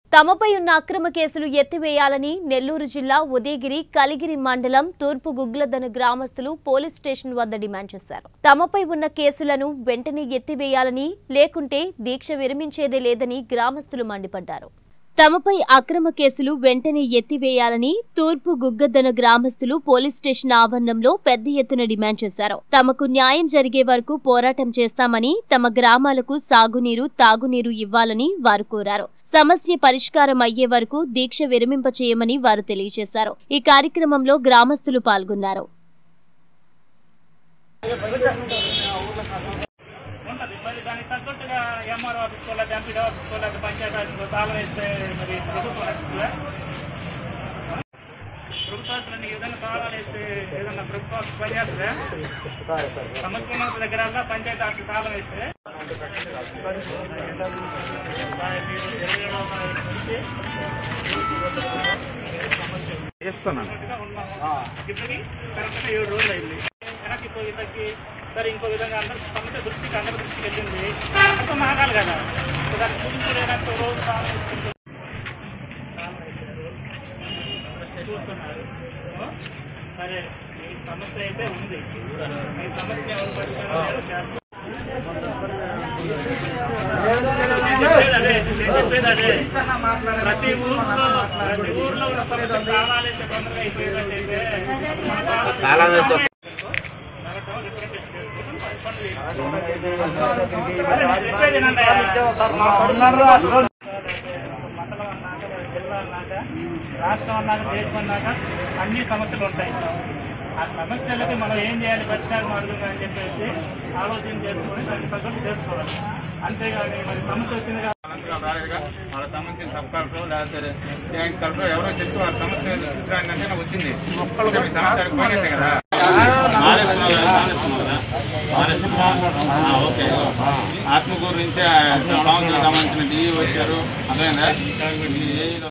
తమపై ఉన్న అక్రమ కేసులు ఎత్తివేయాలని నెల్లూరు జిల్లా ఉదయగిరి కలిగిరి మండలం తూర్పు గుగ్లదన గ్రామస్తులు పోలీస్ స్టేషన్ వద్ద డిమాండ్ చేశారు తమపై ఉన్న కేసులను వెంటనే ఎత్తివేయాలని లేకుంటే దీక్ష విరమించేదే లేదని గ్రామస్తులు మండిపడ్డారు తమపై అక్రమ కేసులు వెంటనే ఎత్తివేయాలని తూర్పు గుగ్గద్దన గ్రామస్తులు పోలీస్ స్టేషన్ ఆవరణంలో పెద్ద ఎత్తున డిమాండ్ చేశారు తమకు న్యాయం జరిగే వరకు పోరాటం చేస్తామని తమ గ్రామాలకు సాగునీరు తాగునీరు ఇవ్వాలని వారు కోరారు సమస్య పరిష్కారం అయ్యే వరకు దీక్ష విరమింపచేయమని వారు తెలియజేశారు ఈ కార్యక్రమంలో గ్రామస్తులు పాల్గొన్నారు ఉంటది మరి దానికి తగ్గట్టుగా ఎంఆర్ఓ ఆఫీస్ వాళ్ళకి ఎంపీడీ ఆఫీస్ వాళ్ళకి పంచాయతీ ఆఫీస్ తాళం వేస్తే మరి ప్రభుత్వం నడుస్తుందా? ప్రభుత్వానికి ఈ విధంగా తాళాలు వేస్తే ఏదన్నా ప్రభుత్వం ఆఫీస్ పనిచేస్తుందా సమస్య ఉన్న దగ్గర అంతా పంచాయతీ ఆఫీస్ తాళం వేస్తే చేస్తున్నాను ఇప్పటికి కరెక్ట్గా ఏడు రోజులు అయింది వెనక్కి పోయి తగ్గి సరే ఇంకో విధంగా అందరూ సమస్య దృష్టికి అందరి దృష్టికి వెళ్ళింది అంతా మాగాలి కదా సో దాన్ని చూపించలేనంత రోజు తాళం వేసుకుంటూ చూస్తున్నారు ఓ? సరే ఈ సమస్య అయితే ఉంది ఈ సమస్య ఎవరు పరిష్కారం చేస్తారు? నేను చెప్పేది అదే, నేను చెప్పేది అదే. ప్రతి ఊర్లో ప్రతి ఊర్లో ఉన్న సమస్య కావాలంటే తొందరగా అయిపోయేటట్టయితే తాళం వేస్తే అరే, నేను చెప్పేది వినండి అయ్యా. మండలం అన్నాక జిల్లా అన్నాక రాష్ట్రం అన్నాక దేశం అన్నాక అన్ని సమస్యలు ఉంటాయి ఆ సమస్యలకి మనం ఏం చేయాలి పరిష్కార మార్గం అని చెప్పేసి ఆలోచన చేసుకొని దానికి తగ్గట్టు చేసుకోవాలి అంతేగాని మరి సమస్య వచ్చింది కదా అనంతరం రాలేదుగా వాళ్ళ సంబంధించిన సబ్ కలెక్టర్ లేకపోతే జాయింట్ కలెక్టర్ ఎవరో చెప్తూ వాళ్ళ సమస్య చిత్రాన్ని నాకు వచ్చింది ఒక్కళ్ళు మీ సమాచారం పోయినట్టే కదా ఓకే ఆత్మకూరు నుంచి సంబంధించిన డిఈ వచ్చారు అర్థమైందా ఈ